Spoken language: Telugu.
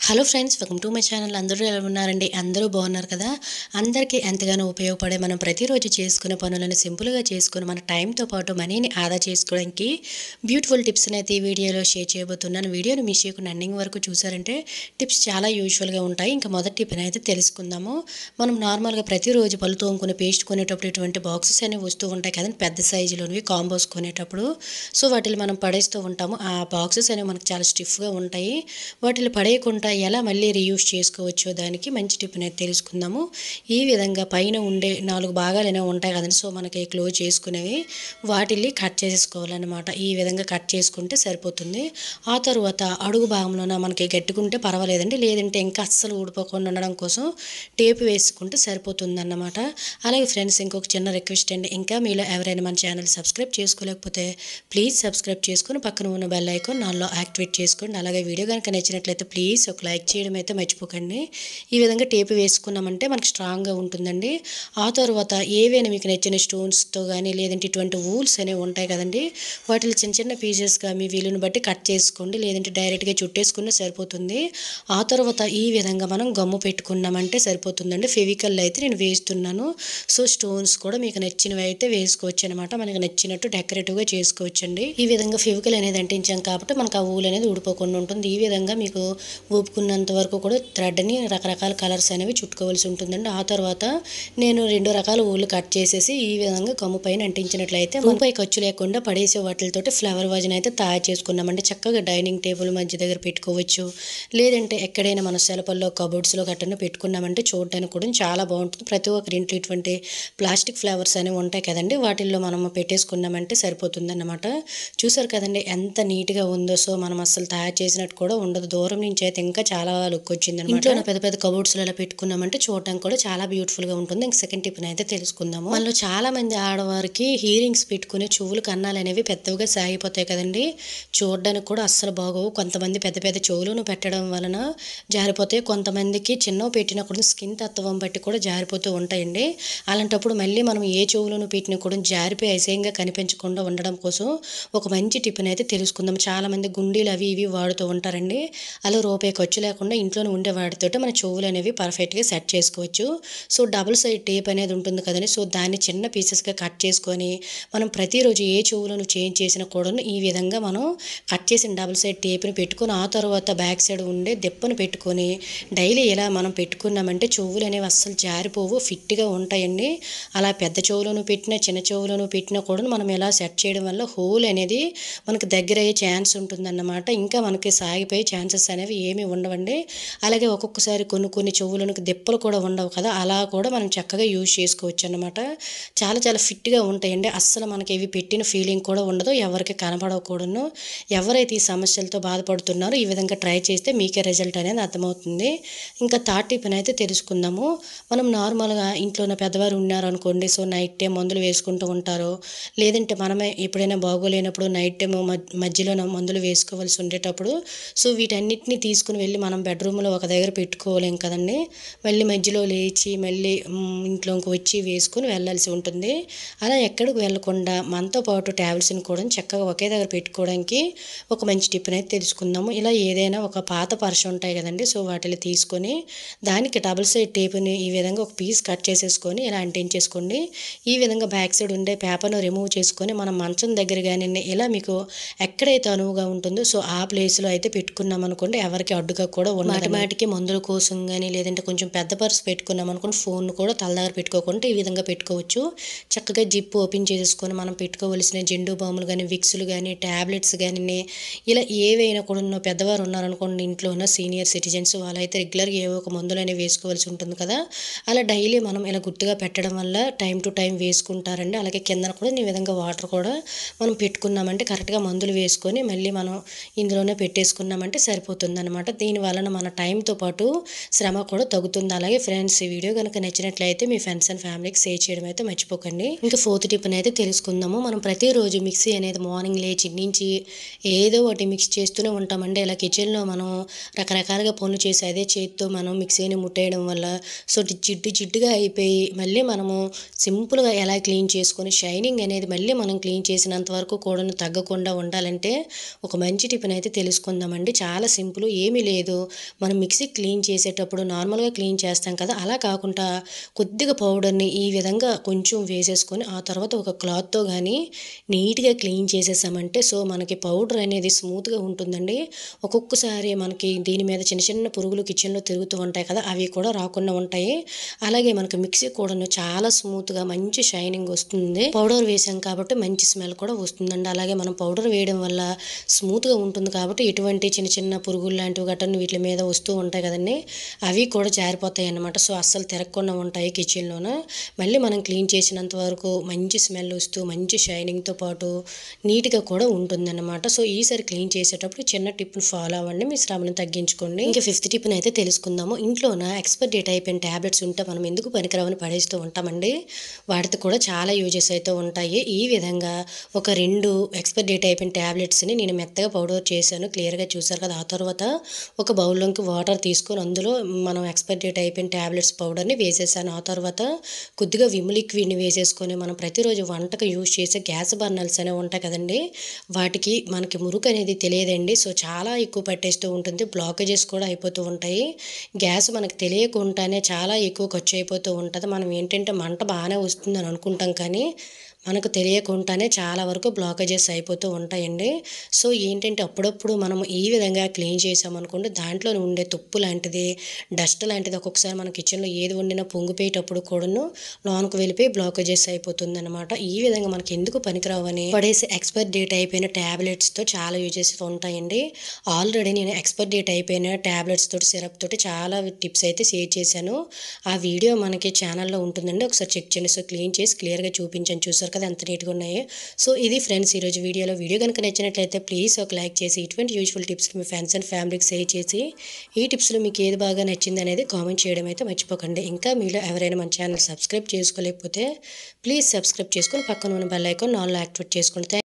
hello friends welcome to my channel అందరూ ఎలా ఉన్నారండి అందరూ బాగున్నారు కదా అందరికీ ఎంతగానో ఉపయోగపడే మనం ప్రతిరోజు చేసుకునే పనులను సింపుల్గా చేసుకుని మన టైంతో పాటు మనీని ఆదా చేసుకోవడానికి బ్యూటిఫుల్ టిప్స్ని అయితే ఈ వీడియోలో షేర్ చేయబోతున్నాను వీడియోని మీ చేయకుండా ఎండింగ్ వరకు చూసారంటే టిప్స్ చాలా యూజువల్గా ఉంటాయి ఇంకా మొదటి టిప్ అయితే తెలుసుకుందాము మనం నార్మల్గా ప్రతిరోజు పళ్ళు తోముకునే పేస్ట్ కొనేటప్పుడు ఇటువంటి బాక్సెస్ అనేవి వస్తూ ఉంటాయి కదండి పెద్ద సైజులోనివి కాంబోస్ కొనేటప్పుడు సో వాటిని మనం పడేస్తూ ఉంటాము ఆ బాక్సెస్ అనేవి మనకు చాలా స్టిఫ్గా ఉంటాయి వాటిని పడేయకుండా ఎలా మళ్ళీ రీయూస్ చేసుకోవచ్చో దానికి మంచి టిప్ అనేది తెలుసుకుందాము ఈ విధంగా పైన ఉండే నాలుగు భాగాలు అనేవి ఉంటాయి కదండి సో మనకి క్లోజ్ చేసుకునేవి వాటిని కట్ చేసేసుకోవాలన్నమాట ఈ విధంగా కట్ చేసుకుంటే సరిపోతుంది ఆ తర్వాత అడుగు భాగంలోన మనకి గట్టుకుంటే పర్వాలేదండి లేదంటే ఇంకా అస్సలు ఊడిపోకుండా ఉండడం కోసం టేప్ వేసుకుంటే సరిపోతుంది అన్నమాట అలాగే ఫ్రెండ్స్ ఇంకొక చిన్న రిక్వెస్ట్ అండి ఇంకా మీలో ఎవరైనా మన ఛానల్ సబ్స్క్రైబ్ చేసుకోలేకపోతే ప్లీజ్ సబ్స్క్రైబ్ చేసుకుని పక్కన ఉన్న బెల్ ఐకాన్ నాలో యాక్టివేట్ చేసుకోండి అలాగే వీడియో కనుక నచ్చినట్లయితే ప్లీజ్ ఒక లైక్ చేయడం అయితే మర్చిపోకండి ఈ విధంగా టేపు వేసుకున్నామంటే మనకి స్ట్రాంగ్గా ఉంటుందండి ఆ తర్వాత ఏవైనా మీకు నచ్చిన స్టోన్స్తో కానీ లేదంటే ఇటువంటి వూల్స్ అనేవి ఉంటాయి కదండి వాటిని చిన్న చిన్న పీసెస్గా మీ వీలుని బట్టి కట్ చేసుకోండి లేదంటే డైరెక్ట్గా చుట్టేసుకున్నా సరిపోతుంది ఆ తర్వాత ఈ విధంగా మనం గమ్ము పెట్టుకున్నామంటే సరిపోతుందండి ఫెవికల్ అయితే నేను వేస్తున్నాను సో స్టోన్స్ కూడా మీకు నచ్చినవి అయితే వేసుకోవచ్చు అనమాట మనకి నచ్చినట్టు డెకరేటివ్గా చేసుకోవచ్చండి ఈ విధంగా ఫెవికల్ అనేది అంటించాం కాబట్టి మనకు ఆ ఊల్ అనేది ఊడిపోకుండా ఉంటుంది ఈ విధంగా మీకు ఊపుకున్నంత వరకు కూడా థ్రెడ్ని రకరకాల కలర్స్ అనేవి చుట్టుకోవాల్సి ఉంటుందండి ఆ తర్వాత నేను రెండు రకాల ఊళ్ళు కట్ చేసేసి ఈ విధంగా కమ్ము పైన అంటించినట్లయితే రూపాయి ఖర్చు లేకుండా పడేసే వాటితోటి ఫ్లవర్ వాజ్ని అయితే తయారు చేసుకున్నామండి చక్కగా డైనింగ్ టేబుల్ మధ్య దగ్గర పెట్టుకోవచ్చు లేదంటే ఎక్కడైనా మన సెలపల్లో కబోర్డ్స్లో గట్టను పెట్టుకున్నామంటే చూడడానికి కూడా చాలా బాగుంటుంది ప్రతి ఒక్కరి ఇంట్లో ఇటువంటి ప్లాస్టిక్ ఫ్లవర్స్ అనేవి ఉంటాయి కదండి వాటిల్లో మనం పెట్టేసుకున్నామంటే సరిపోతుంది అన్నమాట చూసారు కదండి ఎంత నీట్గా ఉందో సో మనం అసలు తయారు చేసినట్టు కూడా ఉండదు దూరం నుంచి అయితే ఇంకా చాలా లుక్ వచ్చింది అనమాట పెద్ద పెద్ద కబోర్డ్స్లో ఇలా పెట్టుకున్నామంటే చూడడానికి కూడా చాలా బ్యూటిఫుల్గా ఉంటుంది ఇంక సెకండ్ టిప్ అయితే తెలుసుకుందాము మనలో చాలా మంది ఆడవారికి హీరింగ్స్ పెట్టుకునే చెవులు కన్నాలు అనేవి పెద్దవిగా సాగిపోతాయి కదండి చూడడానికి కూడా అస్సలు బాగోవు కొంతమంది పెద్ద పెద్ద చెవులను పెట్టడం వలన జారిపోతాయి కొంతమందికి చిన్న పెట్టినా కూడా స్కిన్ తత్వం బట్టి కూడా జారిపోతూ ఉంటాయండి అలాంటప్పుడు మళ్ళీ మనం ఏ చెవులను పెట్టినా కూడా జారిపోయి అసహ్యంగా కనిపించకుండా ఉండడం కోసం ఒక మంచి టిప్ని అయితే తెలుసుకుందాం చాలామంది గుండీలు అవి ఇవి వాడుతూ ఉంటారండి అలా రూపాయి ఖర్చు లేకుండా ఇంట్లోనే ఉండే వాటితో మన చెవులు అనేవి పర్ఫెక్ట్గా సెట్ చేసుకోవచ్చు సో డబుల్ సైడ్ టేప్ అనేది ఉంటుంది కదండి సో దాన్ని చిన్న పీసెస్గా కట్ చేసుకొని మనం ప్రతిరోజు ఏ చెవులను చేంజ్ చేసినా కూడా ఈ విధంగా మనం కట్ చేసిన డబుల్ సైడ్ టేప్ని పెట్టుకొని ఆ తర్వాత బ్యాక్ సైడ్ ఉండే దెప్పను పెట్టుకొని డైలీ ఇలా మనం పెట్టుకున్నామంటే చెవులు అనేవి అస్సలు జారిపోవు ఫిట్గా ఉంటాయండి అలా పెద్ద చెవులను పెట్టినా చిన్న చెవులను పెట్టినా కూడా మనం ఇలా సెట్ చేయడం వల్ల హోల్ అనేది మనకు దగ్గర అయ్యే ఛాన్స్ ఉంటుందన్నమాట ఇంకా మనకి సాగిపోయే ఛాన్సెస్ అనేవి ఏమీ ఉండవండి అలాగే ఒక్కొక్కసారి కొన్ని కొన్ని చెవులకు దెప్పలు కూడా ఉండవు కదా అలా కూడా మనం చక్కగా యూజ్ చేసుకోవచ్చు అన్నమాట చాలా చాలా ఫిట్గా ఉంటాయండి అస్సలు మనకి ఇవి పెట్టిన ఫీలింగ్ కూడా ఉండదు ఎవరికి కనపడకూడదు ఎవరైతే ఈ సమస్యలతో బాధపడుతున్నారో ఈ విధంగా ట్రై చేస్తే మీకే రిజల్ట్ అనేది అర్థమవుతుంది ఇంకా థర్డ్ టిప్ అయితే తెలుసుకుందాము మనం నార్మల్గా ఇంట్లో ఉన్న పెద్దవారు ఉన్నారు అనుకోండి సో నైట్ టైం మందులు వేసుకుంటూ ఉంటారు లేదంటే మనమే ఎప్పుడైనా బాగోలేనప్పుడు నైట్ టైం మధ్యలో మందులు వేసుకోవాల్సి ఉండేటప్పుడు సో వీటన్నిటిని తీసుకుని వెళ్ళి మనం బెడ్రూమ్లో ఒక దగ్గర పెట్టుకోలేం కదండి మళ్ళీ మధ్యలో లేచి మళ్ళీ మ్, ఇంట్లోకి వచ్చి వేసుకుని వెళ్ళాల్సి ఉంటుంది అలా ఎక్కడికి వెళ్ళకుండా మనతో పాటు ట్యాబ్లెట్స్ని కూడా చక్కగా ఒకే దగ్గర పెట్టుకోవడానికి ఒక మంచి టిప్ అయితే తెలుసుకుందాము ఇలా ఏదైనా ఒక పాత పర్స్ ఉంటాయి కదండి సో వాటిని తీసుకొని దానికి డబుల్ సైడ్ టేప్ని ఈ విధంగా ఒక పీస్ కట్ చేసేసుకొని ఇలా అంటించేసుకోండి ఈ విధంగా బ్యాక్ సైడ్ ఉండే పేపర్ను రిమూవ్ చేసుకొని మనం మంచం దగ్గర కానీ ఇలా మీకు ఎక్కడైతే అనువుగా ఉంటుందో సో ఆ ప్లేస్లో అయితే పెట్టుకున్నాం అనుకోండి ఎవరికి అడ్డుగా కూడా ఉండదు మాటికి మందుల కోసం కానీ లేదంటే కొంచెం పెద్ద పర్స్ పెట్టుకున్నాం అనుకోండి ఫోన్ కూడా తల దగ్గర పెట్టుకోకుండా ఈ విధంగా పెట్టుకోవచ్చు చక్కగా జిప్ ఓపెన్ చేసేసుకొని మనం పెట్టుకోవలసిన జెండు బాములు కానీ విక్స్లు కానీ ట్యాబ్లెట్స్ కానీ ఇలా ఏవైనా కూడా ఉన్న పెద్దవారు ఉన్నారనుకోండి ఇంట్లో ఉన్న సీనియర్ సిటిజన్స్ వాళ్ళైతే రెగ్యులర్గా ఏవో ఒక మందులు అనేవి వేసుకోవాల్సి ఉంటుంది కదా అలా డైలీ మనం ఇలా గుర్తుగా పెట్టడం వల్ల టైం టు టైం వేసుకుంటారండి అలాగే కింద కూడా ఈ విధంగా వాటర్ కూడా మనం పెట్టుకున్నామంటే కరెక్ట్గా మందులు వేసుకొని మళ్ళీ మనం ఇందులోనే పెట్టేసుకున్నామంటే సరిపోతుంది అనమాట దీని వలన మన టైంతో పాటు శ్రమ కూడా తగ్గుతుంది అలాగే ఫ్రెండ్స్ ఈ వీడియో కనుక నచ్చినట్లయితే మీ ఫ్రెండ్స్ అండ్ ఫ్యామిలీకి షేర్ చేయడం అయితే మర్చిపోకండి ఇంకా ఫోర్త్ టిప్ అయితే తెలుసుకుందాము మనం ప్రతిరోజు మిక్సీ అనేది మార్నింగ్ లేచి నుంచి ఏదో ఒకటి మిక్స్ చేస్తూనే ఉంటామండి ఇలా కిచెన్లో మనం రకరకాలుగా పనులు చేసి అదే చేతితో మనం మిక్సీని ముట్టేయడం వల్ల సో జిడ్డు జిడ్డుగా అయిపోయి మళ్ళీ మనము సింపుల్గా ఎలా క్లీన్ చేసుకొని షైనింగ్ అనేది మళ్ళీ మనం క్లీన్ చేసినంత వరకు కూడా తగ్గకుండా ఉండాలంటే ఒక మంచి టిఫిన్ అయితే తెలుసుకుందామండి చాలా సింపుల్ ఏమీ లేదు మనం మిక్సీ క్లీన్ చేసేటప్పుడు నార్మల్గా క్లీన్ చేస్తాం కదా అలా కాకుండా కొద్దిగా పౌడర్ని ఈ విధంగా కొంచెం వేసేసుకొని ఆ తర్వాత ఒక క్లాత్తో కానీ నీట్గా క్లీన్ చేసేసామంటే సో మనకి పౌడర్ అనేది స్మూత్గా ఉంటుందండి ఒక్కొక్కసారి మనకి దీని మీద చిన్న చిన్న పురుగులు కిచెన్లో తిరుగుతూ ఉంటాయి కదా అవి కూడా రాకుండా ఉంటాయి అలాగే మనకి మిక్సీ కూడాను చాలా స్మూత్గా మంచి షైనింగ్ వస్తుంది పౌడర్ వేసాం కాబట్టి మంచి స్మెల్ కూడా వస్తుందండి అలాగే మనం పౌడర్ వేయడం వల్ల స్మూత్గా ఉంటుంది కాబట్టి ఎటువంటి చిన్న చిన్న పురుగులు లాంటివి గట్టను వీటి మీద వస్తూ ఉంటాయి కదండి అవి కూడా జారిపోతాయి అన్నమాట సో అస్సలు తిరగకుండా ఉంటాయి కిచెన్లోన మళ్ళీ మనం క్లీన్ చేసినంత వరకు మంచి స్మెల్ వస్తూ మంచి షైనింగ్తో పాటు నీట్గా కూడా ఉంటుందన్నమాట సో ఈసారి క్లీన్ చేసేటప్పుడు చిన్న టిప్ను ఫాలో అవ్వండి మీ శ్రమను తగ్గించుకోండి ఇంకా ఫిఫ్త్ టిప్ని అయితే తెలుసుకుందాము ఇంట్లోన ఎక్స్పైర్ డేట్ అయిపోయిన ట్యాబ్లెట్స్ ఉంటే మనం ఎందుకు పనికిరావని పడేస్తూ ఉంటామండి వాటితో కూడా చాలా యూజెస్ అయితే ఉంటాయి ఈ విధంగా ఒక రెండు ఎక్స్పైర్ డేట్ అయిపోయిన ట్యాబ్లెట్స్ని నేను మెత్తగా పౌడర్ చేశాను క్లియర్గా చూసారు కదా ఆ తర్వాత ఒక బౌల్లోకి వాటర్ తీసుకొని అందులో మనం ఎక్స్పైర్ డేట్ అయిపోయిన ట్యాబ్లెట్స్ పౌడర్ని వేసేసాను ఆ తర్వాత కొద్దిగా విమ్ లిక్విడ్ని వేసేసుకొని మనం ప్రతిరోజు వంటకు యూజ్ చేసే గ్యాస్ బర్నర్స్ అనేవి ఉంటాయి కదండి వాటికి మనకి మురుకు అనేది తెలియదండి సో చాలా ఎక్కువ పట్టేస్తూ ఉంటుంది బ్లాకేజెస్ కూడా అయిపోతూ ఉంటాయి గ్యాస్ మనకు తెలియకుండానే చాలా ఎక్కువ ఖర్చు అయిపోతూ ఉంటుంది మనం ఏంటంటే మంట బాగానే వస్తుందని అనుకుంటాం కానీ మనకు తెలియకుండానే చాలా వరకు బ్లాకేజెస్ అయిపోతూ ఉంటాయండి సో ఏంటంటే అప్పుడప్పుడు మనం ఈ విధంగా క్లీన్ చేసామనుకోండి దాంట్లో ఉండే తుప్పు లాంటిది డస్ట్ లాంటిది ఒక్కొక్కసారి మన కిచెన్లో ఏది వండినా పొంగిపోయేటప్పుడు కూడాను లోనికి వెళ్ళిపోయి బ్లాకేజెస్ అయిపోతుంది అనమాట ఈ విధంగా మనకి ఎందుకు పనికిరావని పడేసి ఎక్స్పైర్ డేట్ అయిపోయిన ట్యాబ్లెట్స్తో చాలా యూజెస్ ఉంటాయండి ఆల్రెడీ నేను ఎక్స్పైర్ డేట్ అయిపోయిన ట్యాబ్లెట్స్ తోటి సిరప్ తోటి చాలా టిప్స్ అయితే షేర్ చేశాను ఆ వీడియో మనకి ఛానల్లో ఉంటుందండి ఒకసారి చెక్ చేయండి సో క్లీన్ చేసి క్లియర్గా చూపించాను చూసారు కదా ఎంత నీట్గా ఉన్నాయో సో ఇది ఫ్రెండ్స్ ఈరోజు వీడియోలో వీడియో కనుక నచ్చినట్లయితే ప్లీజ్ ఒక లైక్ చేసి ఇటువంటి యూజ్ఫుల్ టిప్స్ మీ ఫ్రెండ్స్ అండ్ ఫ్యామిలీకి షేర్ చేసి ఈ టిప్స్లో మీకు ఏది బాగా నచ్చింది అనేది కామెంట్ చేయడం అయితే మర్చిపోకండి ఇంకా మీలో ఎవరైనా మన ఛానల్ సబ్స్క్రైబ్ చేసుకోలేకపోతే ప్లీజ్ సబ్స్క్రైబ్ చేసుకొని పక్కన ఉన్న బెల్ ఐకాన్ నాలుగు యాక్టివేట్ చేసుకోండి